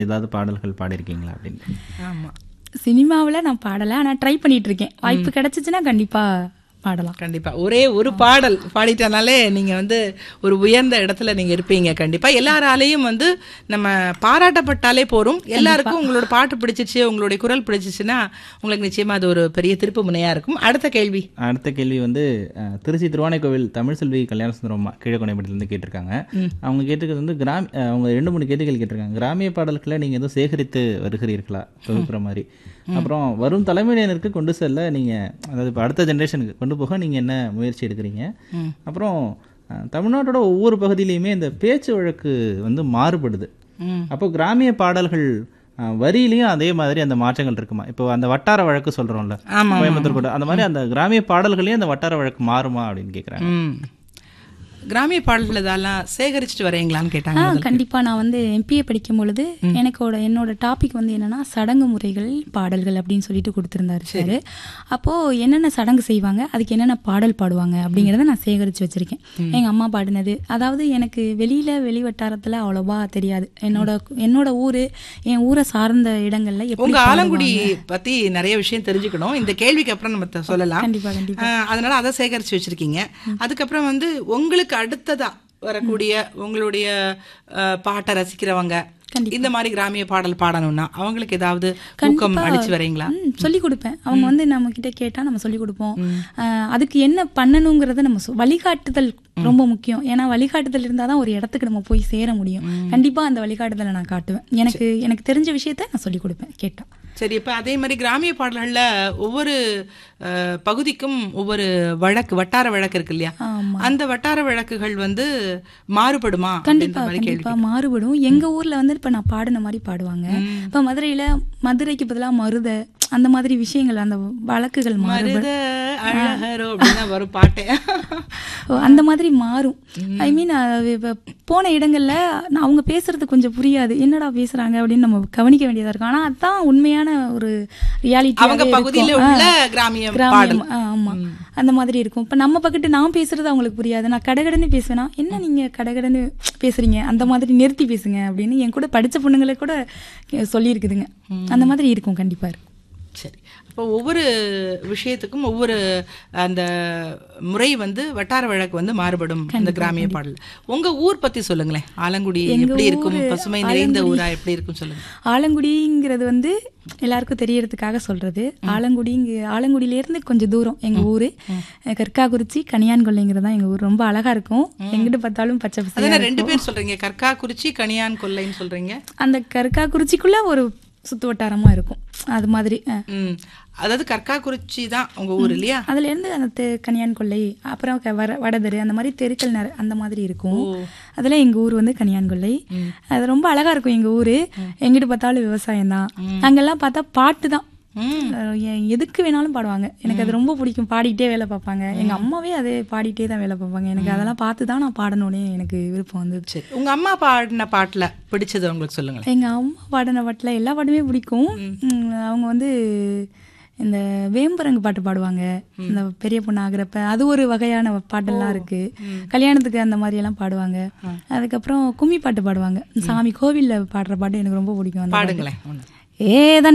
ஏதாவது பாடல்கள் பாடியிருக்கீங்களா அப்படின்னு ஆமா சினிமாவில் நான் பாடலை ஆனால் ட்ரை பண்ணிட்டு இருக்கேன் வாய்ப்பு கிடைச்சிச்சுன்னா கண்டிப்பாக பாடலாம் கண்டிப்பா ஒரே ஒரு பாடல் பாடிட்டனாலே நீங்க வந்து ஒரு உயர்ந்த இடத்துல நீங்க இருப்பீங்க கண்டிப்பா எல்லாராலையும் வந்து நம்ம பாராட்டப்பட்டாலே போறோம் எல்லாருக்கும் உங்களோட பாட்டு பிடிச்சிச்சு உங்களுடைய குரல் பிடிச்சிச்சுன்னா உங்களுக்கு நிச்சயமா அது ஒரு பெரிய திருப்பு முனையா இருக்கும் அடுத்த கேள்வி அடுத்த கேள்வி வந்து அஹ், திருச்சி திருவானைக்கோவில் தமிழ் செல்வி கல்யாண சுந்தரம்மா கீழக்கொண்டைப்பட்டிலேருந்து கேட்டிருக்காங்க அவங்க கேட்டிருக்கிறது வந்து கிராம அஹ், அவங்க ரெண்டு மூணு கேள்விகள் கேட்டிருக்காங்க கிராமிய பாடல்களை நீங்கள் எதுவும் சேகரித்து வருகிறீர்களா தொகுக்கிற மாதிரி அப்புறம் வரும் தலைமுறையினருக்கு கொண்டு செல்ல நீங்கள் அதாவது இப்போ அடுத்த ஜென்ரேஷனுக்கு கொண்டு போக நீங்கள் என்ன முயற்சி எடுக்கிறீங்க அப்புறம் அஹ், தமிழ்நாட்டோட ஒவ்வொரு பகுதியிலையுமே இந்த பேச்சு வழக்கு வந்து மாறுபடுது ம். அப்போ கிராமிய பாடல்கள் அஹ், வரியிலையும் அதே மாதிரி அந்த மாற்றங்கள் இருக்குமா இப்போ அந்த வட்டார வழக்கு சொல்றோம்ல ஆமா, கோயம்புத்தூர் கூட அந்த மாதிரி அந்த கிராமிய பாடல்களையும் அந்த வட்டார வழக்கு மாறுமா அப்படின்னு கேக்குறாங்க ம். கிராமிய பாடல்கள் இதெல்லாம் சேகரிச்சுட்டு வரீங்களான்னு கேட்டாங்க ஆ முதல்ல. கண்டிப்பா நான் வந்து எம்பிஏ படிக்கும் பொழுது எனக்கோட என்னோட டாபிக் வந்து என்னன்னா சடங்கு முறைகள் பாடல்கள் அப்படின்னு சொல்லிட்டு கொடுத்திருந்தாரு சார் அப்போ என்னென்ன சடங்கு செய்வாங்க அதுக்கு என்னென்ன பாடல் பாடுவாங்க அப்படிங்கறத நான் சேகரிச்சு வச்சிருக்கேன் எங்க அம்மா பாடினது அதாவது எனக்கு வெளியில வெளி வட்டாரத்துல அவ்வளவா தெரியாது என்னோட என்னோட ஊரு என் ஊரை சார்ந்த இடங்கள்ல எப்படி உங்க ஆலங்குடி பத்தி நிறைய விஷயம் தெரிஞ்சுக்கணும் இந்த கேள்விக்கு அப்புறம் நம்ம த- சொல்லலாம் கண்டிப்பா கண்டிப்பா ஆஹ், அதனால அதை சேகரிச்சு வச்சிருக்கீங்க அதுக்கப்புறம் வந்து உங்களுக்கு அடுத்ததா வரக்கூடிய உங்களுடைய ஆஹ், பாட்டை ரசிக்கிறவங்க இந்த மாதிரி கிராமிய பாடல் பாடணும்னா அவங்களுக்கு ஏதாவது ஊக்கம் அளிச்சு வரீங்களா ம், சொல்லி கொடுப்பேன் அவங்க வந்து நம்ம கிட்ட கேட்டா நம்ம சொல்லி கொடுப்போம் அஹ், அதுக்கு என்ன பண்ணணுங்கிறத நம்ம சொ- வழிகாட்டுதல் ரொம்ப முக்கியம் ஏன்னா வழிகாட்டுதல் இருந்தாதான் ஒரு இடத்துக்கு நம்ம போய் சேர முடியும் கண்டிப்பா அந்த வழிகாட்டுதலை நான் காட்டுவேன் எனக்கு எனக்கு தெரிஞ்ச விஷயத்த நான் சொல்லி கொடுப்பேன் கேட்டா சரி இப்ப அதே மாதிரி கிராமிய பாடல்கள்ல ஒவ்வொரு ஆஹ், பகுதிக்கும் ஒவ்வொரு வழக்கு வட்டார வழக்கு இருக்கு இல்லையா ஆமா அந்த வட்டார வழக்குகள் வந்து மாறுபடுமா கண்டிப்பா அப்படின்ற மாதிரி கேள்வி கண்டிப்பா மாறுபடும் எங்க ஊர்ல வந்து இப்ப நான் பாடின மாதிரி பாடுவாங்க இப்ப மதுரையில மதுரைக்கு பதிலா மருத அந்த மாதிரி விஷயங்கள் அந்த வழக்குகள் மாறுபடும் மருத அழகரோ அப்படின்னு வரும் பாட்டே ஓ, அந்த மாதிரி மாறும் ஐ மீன் போன இடங்கள்ல நான் அவங்க பேசுறது கொஞ்சம் புரியாது என்னடா பேசுறாங்க அப்படின்னு நம்ம கவனிக்க வேண்டியதா இருக்கும் ஆனா அதான் உண்மையான ஒரு ரியாலிட்டி அவங்க பகுதியில உள்ள கிராமிய பாடல் ஆமா அந்த மாதிரி இருக்கும் இப்ப நம்ம பக்கத்து நான் பேசுறது அவங்களுக்கு புரியாது நான் கடகடன்னு பேசுவேனா என்ன நீங்க கடகடன்னு பேசுறீங்க அந்த மாதிரி நிறுத்தி பேசுங்க அப்படின்னு என் கூட படிச்ச பொண்ணுங்களே கூட சொல்லி இருக்குதுங்க அந்த மாதிரி இருக்கும் கண்டிப்பா இருக்கும் சரி அப்போ ஒவ்வொரு விஷயத்துக்கும் ஒவ்வொரு அந்த முறை வந்து வட்டார வழக்கு வந்து மாறுபடும் இந்த கிராமிய பாடல் உங்க ஊர் பத்தி சொல்லுங்களேன் ஆலங்குடி எப்படி இருக்கும் பசுமை நிறைந்த ஊரா எப்படி இருக்கும் சொல்லுங்க ஆலங்குடிங்கிறது வந்து எல்லாருக்கும் தெரியறதுக்காக சொல்றது ஆலங்குடிங்க ஆலங்குடியில இருந்து கொஞ்சம் தூரம் எங்க ஊரு கற்காக்குறிச்சி கனியான்கொல்லைங்கிறது தான் எங்க ஊர் ரொம்ப அழகா இருக்கும் எங்கிட்டு பார்த்தாலும் பச்சை பசங்க அதான ரெண்டு பேர் சொல்றீங்க கற்காக்குறிச்சி கனியான் கொல்லைன்னு சொல்றீங்க அந்த கற்காக்குறிச்சிக்குள்ள ஒரு சுத்து வட்டாரமா இருக்கும் அது மாதிரி அஹ். ம் அதாவது கற்காக்குறிச்சி தான் உங்க ஊர் இல்லையா அதுல இருந்து அந்த தெ- கனியான் கொல்லை அப்புறம் க- வர வடதெரு அந்த மாதிரி தெருக்கள் நிற அந்த மாதிரி இருக்கும் அதுல எங்க ஊர் வந்து கனியான் கொல்லை அது ரொம்ப அழகா இருக்கும் எங்க ஊரு எங்கிட்டு பார்த்தாலும் விவசாயம் தான் அங்கெல்லாம் பார்த்தா பாட்டு தான் ம் அஹ் எ- எதுக்கு வேணாலும் பாடுவாங்க எனக்கு அது ரொம்ப பிடிக்கும் பாடிட்டே வேலை பார்ப்பாங்க எங்க அம்மாவே அதே பாடிட்டே தான் வேலை பார்ப்பாங்க எனக்கு அதெல்லாம் பார்த்து தான் நான் பாடணும்னே எனக்கு விருப்பம் வந்தது சரி உங்க அம்மா பாடின பாட்டுல பிடிச்சது உங்களுக்கு சொல்லுங்களேன் எங்க அம்மா பாடின பாட்டுல எல்லா பாட்டுமே பிடிக்கும் உம், அவங்க வந்து இந்த வேம்பரங்கு பாட்டு பாடுவாங்க இந்த பெரிய பொண்ணு ஆகுறப்ப அது ஒரு வகையான பாட்டெல்லாம் இருக்கு கல்யாணத்துக்கு அந்த மாதிரி எல்லாம் பாடுவாங்க அதுக்கப்புறம் கும்மி பாட்டு பாடுவாங்க சாமி கோவில்ல பாடுற பாட்டு எனக்கு ரொம்ப பிடிக்கும் அந்த பாட்டு. பாடுங்களேன் ஒண்ணு. ஏதன்